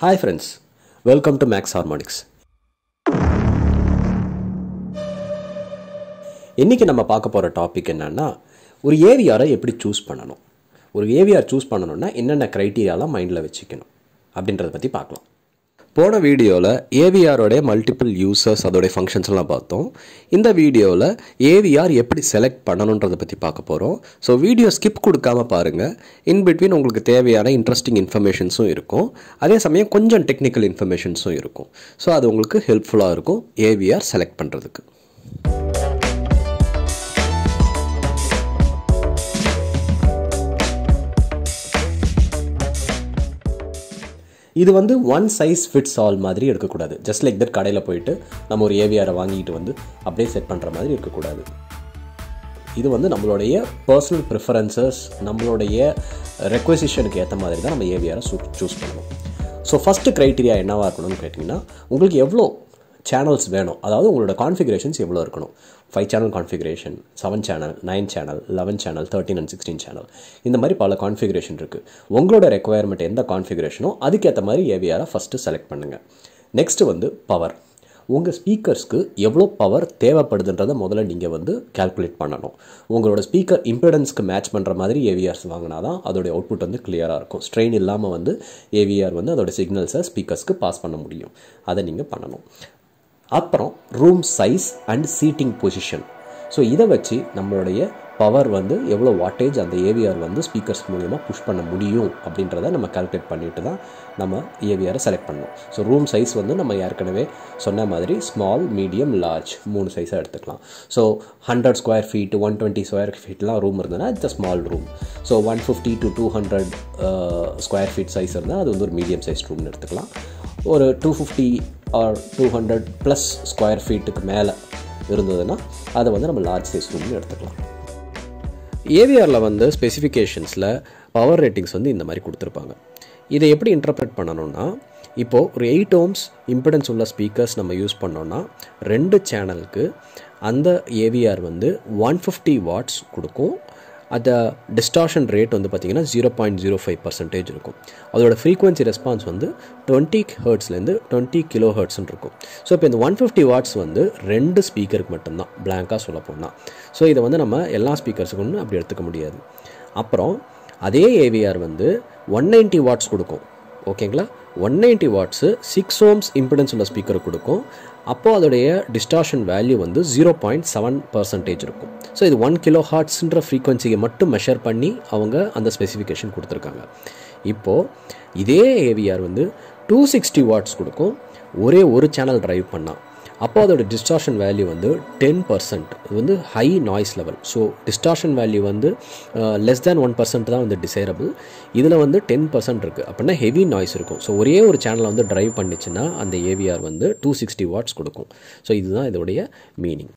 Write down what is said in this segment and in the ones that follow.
hi friends welcome to Max Harmonics இன்றைக்கி நம்ம பார்க்க போகிற டாபிக் என்னன்னா ஒரு ஏவிஆரை எப்படி சூஸ் பண்ணணும் ஒரு ஏவிஆர் சூஸ் பண்ணணும்னா என்னென்ன க்ரைட்டீரியாலாம் மைண்டில் வச்சுக்கணும் அப்படின்றத பற்றி பார்க்கலாம் போன வீடியோவில் ஏவிஆரோடைய மல்டிபிள் யூசர்ஸ் அதோடைய ஃபங்க்ஷன்ஸ் எல்லாம் பார்த்தோம் இந்த வீடியோவில் ஏவிஆர் எப்படி செலக்ட் பண்ணணுன்றதை பற்றி பார்க்க போகிறோம் ஸோ வீடியோ ஸ்கிப் கொடுக்காம பாருங்கள் இன் பிட்வீன் உங்களுக்கு தேவையான இன்ட்ரெஸ்டிங் இன்ஃபர்மேஷன்ஸும் இருக்கும் அதே சமயம் கொஞ்சம் டெக்னிக்கல் இன்ஃபர்மேஷன்ஸும் இருக்கும் ஸோ அது உங்களுக்கு ஹெல்ப்ஃபுல்லாக இருக்கும் ஏவிஆர் செலக்ட் பண்ணுறதுக்கு இது வந்து ஒன் சைஸ் ஃபிட்ஸ் ஆல் மாதிரி இருக்கக்கூடாது ஜஸ்ட் லைக் தட் கடையில் போயிட்டு நம்ம ஒரு ஏவிஆரை வாங்கிட்டு வந்து அப்படியே செட் பண்ணுற மாதிரி இருக்கக்கூடாது இது வந்து நம்மளுடைய பர்சனல் ப்ரிஃபரன்சஸ் நம்மளுடைய ரெக்வசிஷனுக்கு ஏற்ற மாதிரி தான் நம்ம ஏவிஆரை சூ சூஸ் பண்ணணும் ஸோ ஃபஸ்ட்டு க்ரைட்டீரியா என்னவாக இருக்கணும்னு கேட்டிங்கன்னா உங்களுக்கு எவ்வளோ சேனல்ஸ் வேணும் அதாவது உங்களோட கான்ஃபிகரேஷன்ஸ் எவ்வளோ இருக்கணும் five channel configuration seven channel nine channel eleven channel thirteen and sixteen channel இந்த மாதிரி பல கான்ஃபிகரேஷன் இருக்குது உங்களோட ரெக்குவயர்மெண்ட் எந்த கான்ஃபிகரேஷனோ அதுக்கேற்ற மாதிரி ஏவிஆரை ஃபஸ்ட்டு செலக்ட் பண்ணுங்கள் நெக்ஸ்ட்டு வந்து பவர் உங்கள் ஸ்பீக்கர்ஸ்க்கு எவ்வளோ பவர் தேவைப்படுதுன்றதை முதல்ல நீங்கள் வந்து கால்குலேட் பண்ணணும் உங்களோட ஸ்பீக்கர் இம்பிடன்ஸ்க்கு மேட்ச் பண்ணுற மாதிரி ஏவிஆர்ஸ் வாங்கினா தான் அதோடைய அவுட்புட் வந்து கிளியராக இருக்கும் ஸ்ட்ரெயின் இல்லாமல் வந்து ஏவிஆர் வந்து அதோட சிக்னல்ஸை ஸ்பீக்கர்ஸ்க்கு பாஸ் பண்ண முடியும் அதை நீங்கள் பண்ணணும் அப்புறம் room size and seating position so இதை வச்சு நம்மளுடைய பவர் வந்து எவ்வளோ வாட்டேஜ் அந்த ஏவிஆர் வந்து ஸ்பீக்கர்ஸ் மூலிமா புஷ் பண்ண முடியும் அப்படின்றத நம்ம கால்குலேட் பண்ணிட்டு தான் நம்ம ஏவிஆரை செலக்ட் பண்ணணும் ஸோ ரூம் சைஸ் வந்து நம்ம ஏற்கனவே சொன்ன மாதிரி ஸ்மால் மீடியம் லார்ஜ் மூணு சைஸாக எடுத்துக்கலாம் so hundred square feet one twenty square ஃபீட்லாம் ரூம் இருந்ததுன்னா it's small room so one fifty to two hundred square feet size இருந்தால் அது வந்து ஒரு மீடியம் சைஸ் ரூம்னு எடுத்துக்கலாம் ஒரு two fifty or two hundred plus square ஃபீட்டுக்கு மேலே இருந்ததுன்னா அதை வந்து நம்ம லார்ஜ் சைஸ் ரூம்னு எடுத்துக்கலாம் ஏவிஆரில் வந்து ஸ்பெசிஃபிகேஷன்ஸில் பவர் ரேட்டிங்ஸ் வந்து இந்த மாதிரி கொடுத்துருப்பாங்க இதை எப்படி இன்டர்பிரட் பண்ணணும்னா இப்போது ஒரு எயிட் ஓம்ஸ் இம்பிடன்ஸ் உள்ள ஸ்பீக்கர்ஸ் நம்ம யூஸ் பண்ணோன்னா ரெண்டு சேனலுக்கு அந்த ஏவிஆர் வந்து ஒன் ஃபிஃப்டி வாட்ஸ் கொடுக்கும் அந்த டிஸ்டார்ஷன் ரேட் வந்து பார்த்திங்கன்னா zero point zero five percentage இருக்கும் அதோட ஃப்ரீக்வன்சி ரெஸ்பான்ஸ் வந்து டுவெண்ட்டி ஹர்ட்ஸ்லேருந்து டுவெண்ட்டி கிலோ ஹர்ட்ஸ்னு இருக்கும் ஸோ இப்போ இந்த ஒன் ஃபிஃப்டி வாட்ஸ் வந்து ரெண்டு ஸ்பீக்கருக்கு மட்டும்தான் பிளாங்காக சொல்ல போனால் ஸோ இதை வந்து நம்ம எல்லா ஸ்பீக்கர்ஸுக்கும் அப்படி எடுத்துக்க முடியாது அப்புறம் அதே ஏவிஆர் வந்து ஒன் நைன்ட்டி வாட்ஸ் கொடுக்கும் ஓகேங்களா one ninety watts six ohms impedance உள்ள ஸ்பீக்கர் கொடுக்கும் அப்போது அதோடைய டிஸ்டார்ஷன் வேல்யூ வந்து ஜீரோ பாயிண்ட் செவன் பர்சன்டேஜ் இருக்கும் ஸோ இது ஒன் கிலோ ஹார்ட்ஸ்ன்ற ஃப்ரீக்வன்சியை மட்டும் மெஷர் பண்ணி அவங்க அந்த ஸ்பெசிஃபிகேஷன் கொடுத்துருக்காங்க இப்போது இதே ஏவிஆர் வந்து டூ சிக்ஸ்டி வாட்ஸ் கொடுக்கும் ஒரே ஒரு சேனல் ட்ரைவ் பண்ணால் அப்போ அதோட டிஸ்டார்ஷன் வேல்யூ வந்து டென் பர்சன்ட் இது வந்து high noise level so distortion value வந்து லெஸ் தேன் ஒன் பர்சன்ட் தான் வந்து டிசைரபிள் இதில் வந்து டென் பர்சன்ட் இருக்குது அப்படின்னா ஹெவி நாய்ஸ் இருக்கும் ஸோ ஒரே ஒரு சேனலை வந்து ட்ரைவ் பண்ணிச்சுன்னா அந்த ஏவிஆர் வந்து டூ சிக்ஸ்டி வாட்ஸ் கொடுக்கும் ஸோ இதுதான் இதோடைய meaning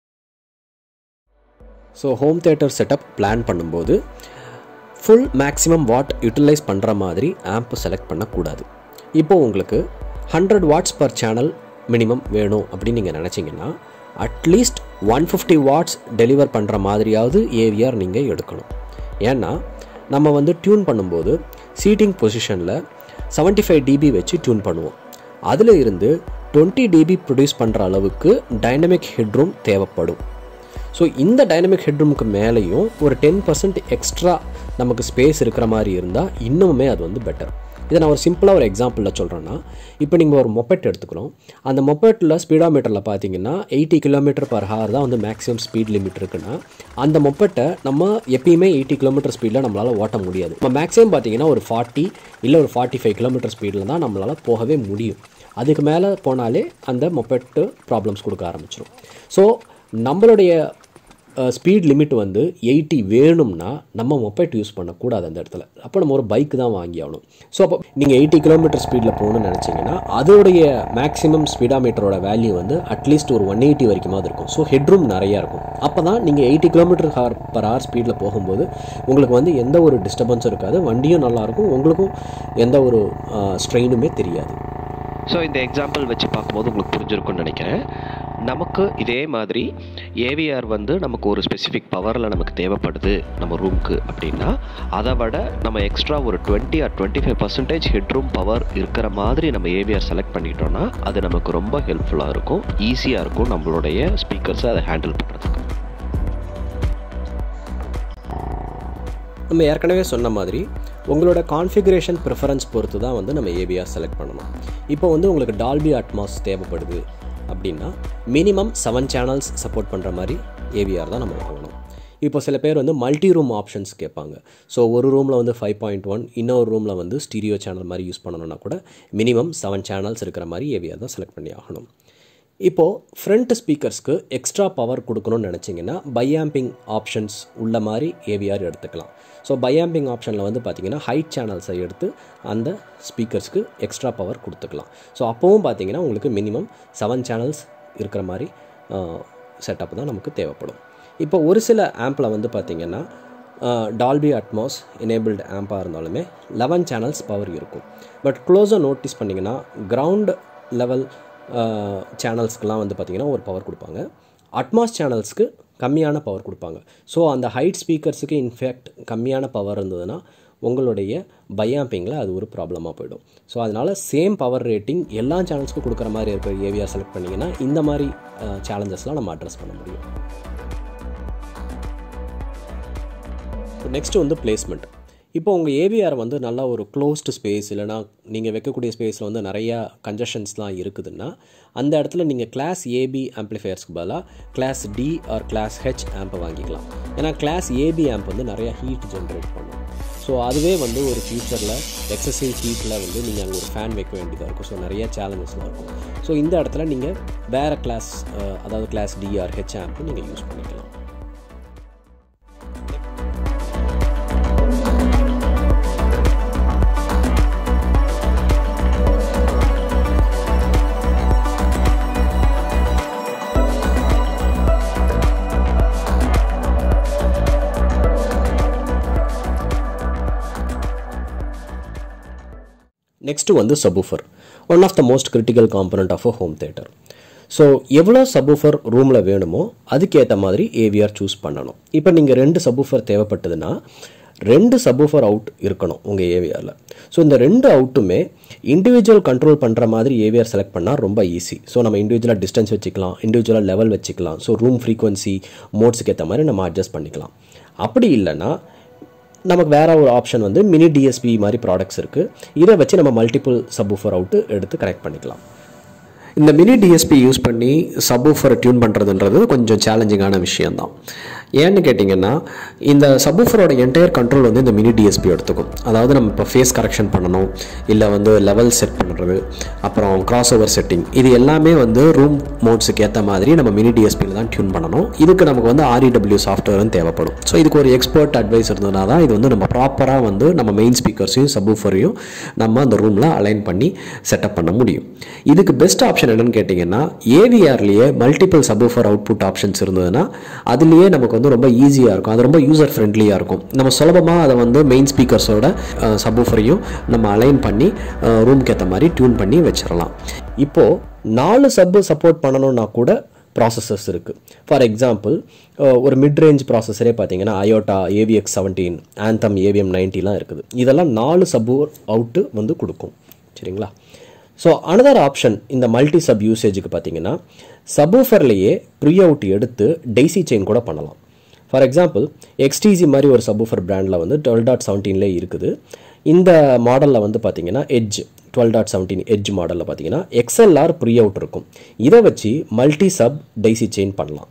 so home theatre setup plan பண்ணும்போது ஃபுல் மேக்ஸிமம் வாட் யூட்டிலைஸ் பண்ணுற மாதிரி ஆம்ப் செலக்ட் பண்ணக்கூடாது இப்போது உங்களுக்கு hundred watts per channel minimum வேணும் அப்படின்னு நீங்கள் நினச்சிங்கன்னா at least one fifty watts deliver பண்ணுற மாதிரியாவது ஏவிஆர் நீங்கள் எடுக்கணும் ஏன்னா நம்ம வந்து டியூன் பண்ணும்போது சீட்டிங் பொசிஷனில் செவன்ட்டி ஃபைவ் டிபி வச்சு டியூன் பண்ணுவோம் அதில் இருந்து டுவெண்ட்டி டிபி ப்ரொடியூஸ் பண்ணுற அளவுக்கு டைனமிக் ஹெட்ரூம் தேவைப்படும் ஸோ இந்த டைனமிக் ஹெட்ரூமுக்கு மேலேயும் ஒரு டென் பர்சன்ட் எக்ஸ்ட்ரா நமக்கு ஸ்பேஸ் இருக்கிற மாதிரி இருந்தால் இன்னுமே அது வந்து பெட்டர் இதை நான் ஒரு சிம்பிளாக ஒரு எக்ஸாம்பிளில் சொல்கிறேன்னா இப்போ நீங்கள் ஒரு மொப்பெட் எடுத்துக்கிறோம் அந்த மொப்பெட்டில் ஸ்பீடாமீட்டரில் பார்த்தீங்கன்னா எயிட்டி கிலோமீட்டர் பர் ஹவர் தான் வந்து மேக்ஸிமம் ஸ்பீட் லிமிட் இருக்குன்னா அந்த மொப்பெட்டை நம்ம எப்பயுமே எயிட்டி கிலோமீட்டர் ஸ்பீடில் நம்மளால் ஓட்ட முடியாது நம்ம மேக்ஸிமம் பார்த்தீங்கன்னா ஒரு ஃபார்ட்டி இல்லை ஒரு ஃபார்ட்டி ஃபைவ் கிலோமீட்டர் ஸ்பீடில் தான் நம்மளால் போகவே முடியும் அதுக்கு மேலே போனாலே அந்த மொப்பெட்டு ப்ராப்ளம்ஸ் கொடுக்க ஆரம்பிச்சிடும் ஸோ நம்மளுடைய ஸ்பீட் லிமிட் வந்து எயிட்டி வேணும்னா நம்ம மொபைட் யூஸ் பண்ணக்கூடாது அந்த இடத்துல அப்போ நம்ம ஒரு பைக் தான் வாங்கி ஆகணும் ஸோ அப்போ நீங்கள் எயிட்டி கிலோமீட்டர் ஸ்பீடில் போகணும்னு நினச்சிங்கன்னா அதோடைய மேக்ஸிமம் ஸ்பீடாமீட்டரோட வேல்யூ வந்து அட்லீஸ்ட் ஒரு ஒன் எயிட்டி வரைக்குமாவது இருக்கும் ஸோ ஹெட்ரூம் நிறையா இருக்கும் அப்போ தான் நீங்கள் eighty kilometre hour per hour ஸ்பீடில் போகும்போது உங்களுக்கு வந்து எந்த ஒரு டிஸ்டர்பன்ஸும் இருக்காது வண்டியும் நல்லாயிருக்கும் உங்களுக்கும் எந்த ஒரு ஸ்ட்ரெயினுமே தெரியாது ஸோ இந்த எக்ஸாம்பிள் வச்சு பார்க்கும்போது உங்களுக்கு புரிஞ்சிருக்கும்னு நினைக்கிறேன் நமக்கு இதே மாதிரி ஏவிஆர் வந்து நமக்கு ஒரு ஸ்பெசிஃபிக் பவரில் நமக்கு தேவைப்படுது நம்ம ரூமுக்கு அப்படின்னா அதை விட நம்ம எக்ஸ்ட்ரா ஒரு twenty or twenty five percentage headroom power இருக்கிற மாதிரி நம்ம ஏவிஆர் செலக்ட் பண்ணிட்டோம்னா அது நமக்கு ரொம்ப ஹெல்ப்ஃபுல்லாக இருக்கும் ஈஸியாக இருக்கும் நம்மளுடைய ஸ்பீக்கர்ஸை அதை ஹேண்டில் பண்ணுறதுக்கு நம்ம ஏற்கனவே சொன்ன மாதிரி உங்களோட கான்ஃபிகரேஷன் ப்ரிஃபரன்ஸ் பொறுத்து தான் வந்து நம்ம ஏவிஆர் செலக்ட் பண்ணணும் இப்போ வந்து உங்களுக்கு டால்பி அட்மாஸ் தேவைப்படுது அப்படின்னா மினிமம் செவன் சேனல்ஸ் சப்போர்ட் பண்ணுற மாதிரி ஏவிஆர் தான் நம்ம வாங்கணும் இப்போ சில பேர் வந்து மல்டி ரூம் ஆப்ஷன்ஸ் கேட்பாங்க ஸோ ஒரு ரூமில் வந்து ஃபைவ் பாயிண்ட் ஒன் இன்னொரு ரூமில் வந்து ஸ்டீரியோ சேனல் மாதிரி யூஸ் பண்ணணும்னா கூட மினிமம் செவன் சேனல்ஸ் இருக்கிற மாதிரி ஏவிஆர் தான் செலக்ட் பண்ணி ஆகணும் இப்போது ஃப்ரண்ட் ஸ்பீக்கர்ஸ்க்கு எக்ஸ்ட்ரா பவர் கொடுக்கணும்னு நினச்சிங்கன்னா பையாம்பிங் ஆப்ஷன்ஸ் உள்ள மாதிரி ஏவிஆர் எடுத்துக்கலாம் ஸோ பையாம்பிங் ஆப்ஷனில் வந்து பார்த்தீங்கன்னா ஹைட் சேனல்ஸை எடுத்து அந்த ஸ்பீக்கர்ஸ்க்கு எக்ஸ்ட்ரா பவர் கொடுத்துக்கலாம் ஸோ அப்போவும் பார்த்தீங்கன்னா உங்களுக்கு மினிமம் செவன் சேனல்ஸ் இருக்கிற மாதிரி செட்டப் தான் நமக்கு தேவைப்படும் இப்போ ஒரு சில ஆம்பில் வந்து பார்த்திங்கன்னா டால்பி அட்மாஸ் எனேபிள்டு ஆம்பாக இருந்தாலுமே லெவன் சேனல்ஸ் பவர் இருக்கும் பட் க்ளோஸாக நோட்டீஸ் பண்ணிங்கன்னா கிரவுண்ட் லெவல் சேனல்ஸ்க்கெலாம் வந்து பார்த்திங்கன்னா ஒரு பவர் கொடுப்பாங்க அட்மாஸ் சேனல்ஸ்க்கு கம்மியான பவர் கொடுப்பாங்க ஸோ அந்த ஹைட் ஸ்பீக்கர்ஸுக்கு இன்ஃபேக்ட் கம்மியான பவர் இருந்ததுன்னா உங்களுடைய பையாம்பிங்கில் அது ஒரு ப்ராப்ளமாக போயிடும் ஸோ அதனால் சேம் பவர் ரேட்டிங் எல்லா சேனல்ஸ்க்கும் கொடுக்குற மாதிரி இருக்கிற ஏவிஆர் செலக்ட் பண்ணிங்கன்னா இந்த மாதிரி சேலஞ்சஸ்லாம் நம்ம அட்ரஸ் பண்ண முடியும் நெக்ஸ்ட்டு வந்து பிளேஸ்மெண்ட் இப்போ உங்கள் ஏவிஆர் வந்து நல்லா ஒரு க்ளோஸ்டு ஸ்பேஸ் இல்லைனா நீங்கள் வைக்கக்கூடிய ஸ்பேஸில் வந்து நிறையா கன்ஜஷன்ஸ்லாம் இருக்குதுன்னா அந்த இடத்துல நீங்கள் கிளாஸ் ஏபி ஆம்ப்ளிஃபயர்ஸ்க்கு பதிலாக class D or class H ஆம்பை வாங்கிக்கலாம் ஏன்னா கிளாஸ் ஏபி ஆம்ப் வந்து நிறையா ஹீட் ஜென்ரேட் பண்ணும் ஸோ அதுவே வந்து ஒரு ஃபியூச்சரில் எக்ஸசிவ் ஹீட்டில் வந்து நீங்கள் அங்கே ஒரு ஃபேன் வைக்க வேண்டியதாக இருக்கும் ஸோ நிறைய சேலஞ்சஸ்லாம் இருக்கும் ஸோ இந்த இடத்துல நீங்கள் வேறு கிளாஸ் அதாவது class D or H amp நீங்கள் யூஸ் பண்ணிக்கலாம் நெக்ஸ்ட்டு வந்து subwoofer one of the most critical component of a home theatre so எவ்வளோ சபூஃபர் ரூமில் வேணுமோ அதுக்கேற்ற மாதிரி ஏவிஆர் சூஸ் பண்ணணும் இப்போ நீங்கள் ரெண்டு சபூஃபர் தேவைப்பட்டதுன்னா ரெண்டு சபூஃபர் அவுட் இருக்கணும் உங்கள் ஏவிஆரில் ஸோ இந்த ரெண்டு அவுட்டுமே இண்டிவிஜுவல் கண்ட்ரோல் பண்ணுற மாதிரி ஏவிஆர் செலக்ட் பண்ணால் ரொம்ப ஈஸி ஸோ நம்ம இண்டிவிஜுவலாக டிஸ்டன்ஸ் வச்சுக்கலாம் இண்டிவிஜுவலாக லெவல் வச்சுக்கலாம் ஸோ ரூம் ஃப்ரீக்வன்சி மோட்ஸுக்கு ஏற்ற மாதிரி நம்ம அட்ஜஸ்ட் பண்ணிக்கலாம் அப்படி இல்லைன்னா நமக்கு வேற ஒரு ஆப்ஷன் வந்து மினி டிஎஸ்பி மாதிரி ப்ராடக்ட்ஸ் இருக்குது இதை வச்சு நம்ம மல்டிபிள் சப்வூஃபர் அவுட்டு எடுத்து கனெக்ட் பண்ணிக்கலாம் இந்த மினி டிஎஸ்பி யூஸ் பண்ணி சப்வூஃபரை டியூன் பண்ணுறதுன்றது கொஞ்சம் சேலஞ்சிங்கான விஷயந்தான் ஏன்னு கேட்டிங்கன்னா இந்த சப்வூஃபரோட என்டையர் கண்ட்ரோல் வந்து இந்த மினி டிஎஸ்பி எடுத்துக்கும் அதாவது நம்ம இப்போ ஃபேஸ் கரெக்ஷன் பண்ணணும் இல்லை வந்து லெவல் செட் பண்ணுறது அப்புறம் கிராஸ் ஓவர் செட்டிங் இது எல்லாமே வந்து ரூம் மோட்ஸுக்கு ஏற்ற மாதிரி நம்ம மினி டிஎஸ்பியில் தான் டியூன் பண்ணணும் இதுக்கு நமக்கு வந்து ஆர்இடபிள்யூ சாஃப்ட்வேரும் தேவைப்படும் ஸோ இதுக்கு ஒரு எக்ஸ்பர்ட் அட்வைஸ் இருந்ததுனா தான் இது வந்து நம்ம ப்ராப்பராக வந்து நம்ம மெயின் ஸ்பீக்கர்ஸையும் சப்வூஃபரையும் நம்ம அந்த ரூமில் அலைன் பண்ணி செட்டப் பண்ண முடியும் இதுக்கு பெஸ்ட் ஆப்ஷன் என்னன்னு கேட்டிங்கன்னா ஏவிஆர்லேயே மல்டிபிள் சப்வூஃபர் அவுட்புட் ஆப்ஷன்ஸ் இருந்ததுன்னா அதுலேயே நமக்கு வந்து ரொம்ப ஈஸியாக இருக்கும் அது ரொம்ப யூசர் ஃப்ரெண்ட்லியாக இருக்கும் நம்ம சுலபமாக அதை வந்து மெயின் ஸ்பீக்கர்ஸோட சப்வூஃபரையும் நம்ம அலைன் பண்ணி ரூம்க்கு ஏற்ற மாதிரி டியூன் பண்ணி வச்சிடலாம் இப்போது நாலு சப்பு சப்போர்ட் பண்ணணும்னா கூட ப்ராசஸர்ஸ் இருக்குது ஃபார் எக்ஸாம்பிள் ஒரு மிட் ரேஞ்ச் ப்ராசஸரே பார்த்தீங்கன்னா அயோட்டா ஏவிஎக்ஸ் செவன்டீன் ஆந்தம் ஏவிஎம் நைன்ட்டிலாம் இருக்குது இதெல்லாம் நாலு சப்பு அவுட்டு வந்து கொடுக்கும் சரிங்களா ஸோ அனதர் ஆப்ஷன் இந்த மல்டி சப் யூசேஜுக்கு பார்த்தீங்கன்னா சப்வூஃபர்லேயே ப்ரீ அவுட் எடுத்து டெய்சி செயின் கூட பண்ணலாம் ஃபார் எக்ஸாம்பிள் எக்ஸ்டிசி மாதிரி ஒரு சப்வூஃபர் பிராண்டில் வந்து டுவெல் டாட் செவன்டீன்லேயே இருக்குது இந்த மாடலில் வந்து பார்த்தீங்கன்னா Edge twelve dot seventeen Edge மாடலில் பார்த்தீங்கன்னா எக்ஸ்எல்ஆர் ப்ரீ அவுட் இருக்கும் இதை வச்சு மல்டி சப் டைசி செயின் பண்ணலாம்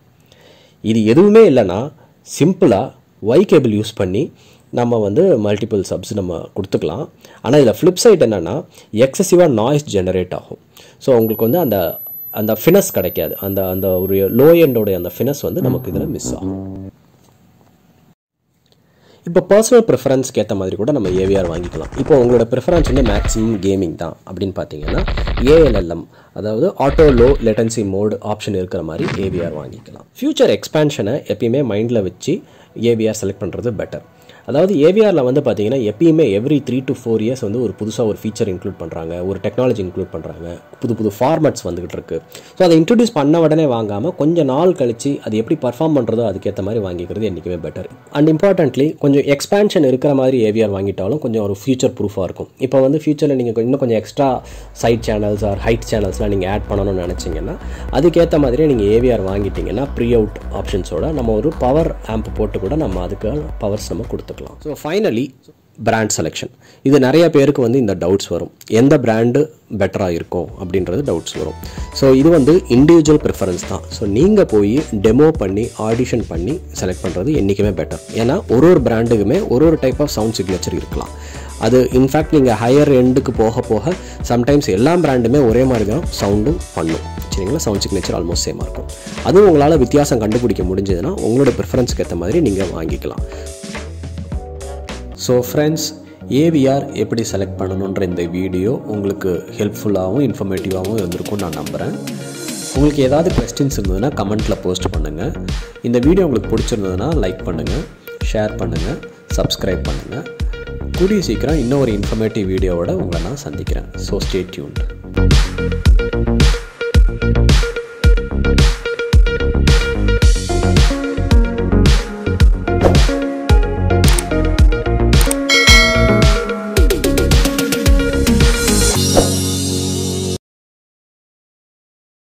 இது எதுவுமே இல்லைன்னா சிம்பிளாக ஒய் கேபிள் யூஸ் பண்ணி நம்ம வந்து மல்டிபிள் சப்ஸ் நம்ம கொடுத்துக்கலாம் ஆனால் இதில் ஃப்ளிப் சைட் என்னென்னா எக்ஸசிவாக நாய்ஸ் ஜெனரேட் ஆகும் ஸோ உங்களுக்கு வந்து அந்த அந்த ஃபினஸ் கிடைக்காது அந்த அந்த ஒரு லோ எண்டோடைய அந்த ஃபினஸ் வந்து நமக்கு இதில் மிஸ் ஆகும் இப்போ பர்சனல் ப்ரிஃபரன்ஸ்க்கு ஏற்ற மாதிரி கூட நம்ம ஏவிஆர் வாங்கிக்கலாம் இப்போ உங்களோட ப்ரிஃபரன்ஸ் வந்து மேக்ஸிமம் கேமிங் தான் அப்படின்னு பார்த்தீங்கன்னா ஏஎல்எல்எம் அதாவது auto low latency mode option இருக்கிற மாதிரி ஏவிஆர் வாங்கிக்கலாம் ஃபியூச்சர் எக்ஸ்பேன்ஷனை எப்பயுமே மைண்டில் வச்சு ஏவிஆர் செலக்ட் பண்ணுறது பெட்டர் அதாவது ஏவிஆரில் வந்து பார்த்தீங்கன்னா எப்பயுமே every three to four years வந்து ஒரு புதுசாக ஒரு ஃபீச்சர் இன்க்ளூட் பண்ணுறாங்க ஒரு டெக்னாலஜி இன்க்ளூட் பண்ணுறாங்க புது புது ஃபார்மேட்ஸ் வந்துகிட்டு இருக்கு ஸோ அதை இன்ட்ரடியூஸ் பண்ண உடனே வாங்காமல் கொஞ்சம் நாள் கழிச்சு அது எப்படி பர்ஃபார்ம் பண்ணுறதோ அதுக்கேற்ற மாதிரி வாங்கிக்கிறது என்றைக்குமே பெட்டர் அண்ட் இம்பார்ட்டன்ட்லி கொஞ்சம் எக்ஸ்பேன்ஷன் இருக்கிற மாதிரி ஏவிஆர் வாங்கிட்டாலும் கொஞ்சம் ஒரு ஃபியூச்சர் ப்ரூஃபாக இருக்கும் இப்போ வந்து ஃபியூச்சரில் நீங்கள் இன்னும் கொஞ்சம் extra side channels or height சேனல்ஸ்லாம் நீங்கள் ஆட் பண்ணணும்னு நினச்சிங்கன்னா அதுக்கேற்ற மாதிரியே நீங்கள் ஏவிஆர் வாங்கிட்டீங்கன்னா ப்ரீ அவுட் ஆப்ஷன்ஸோட நம்ம ஒரு பவர் ஆம்ப் போட்டு கூட நம்ம அதுக்கு பவர்ஸ் நம்ம கொடுத்துக்கலாம் ஸோ ஃபைனலி பிராண்ட் செலெக்ஷன் இது நிறைய பேருக்கு வந்து இந்த டவுட்ஸ் வரும் எந்த பிராண்டு பெட்டராக இருக்கும் அப்படின்றது டவுட்ஸ் வரும் ஸோ இது வந்து இண்டிவிஜுவல் ப்ரிஃபரன்ஸ் தான் ஸோ நீங்கள் போய் டெமோ பண்ணி ஆடிஷன் பண்ணி செலக்ட் பண்ணுறது என்றைக்குமே பெட்டர் ஏன்னா ஒரு ஒரு பிராண்டுக்குமே ஒரு ஒரு டைப் ஆஃப் சவுண்ட் சிக்னேச்சர் இருக்கலாம் அது இன்ஃபேக்ட் நீங்கள் ஹையர் எண்டுக்கு போக போக சம்டைம்ஸ் எல்லா பிராண்டுமே ஒரே மாதிரி தான் சவுண்டும் பண்ணும் சரிங்களா சவுண்ட் சிக்னேச்சர் ஆல்மோஸ்ட் சேமாக இருக்கும் அதுவும் உங்களால் வித்தியாசம் கண்டுபிடிக்க முடிஞ்சதுன்னா உங்களோட ப்ரிஃபரன்ஸ்க்கு ஏற்ற மாதிரி நீங்கள் வாங்கிக்கலாம் ஸோ ஃப்ரெண்ட்ஸ் ஏவிஆர் எப்படி செலக்ட் பண்ணணுன்ற இந்த வீடியோ உங்களுக்கு ஹெல்ப்ஃபுல்லாகவும் இன்ஃபர்மேட்டிவாகவும் இருந்திருக்கும் நான் நம்புகிறேன் உங்களுக்கு ஏதாவது கொஸ்டின்ஸ் இருந்ததுன்னா கமெண்ட்டில் போஸ்ட் பண்ணுங்கள் இந்த வீடியோ உங்களுக்கு பிடிச்சிருந்ததுன்னா லைக் பண்ணுங்கள் ஷேர் பண்ணுங்கள் சப்ஸ்கிரைப் பண்ணுங்கள் கூடிய சீக்கிரம் இன்னும் ஒரு இன்ஃபர்மேட்டிவ் வீடியோவோட உங்களை நான் சந்திக்கிறேன் ஸோ ஸ்டே டியூன்ட்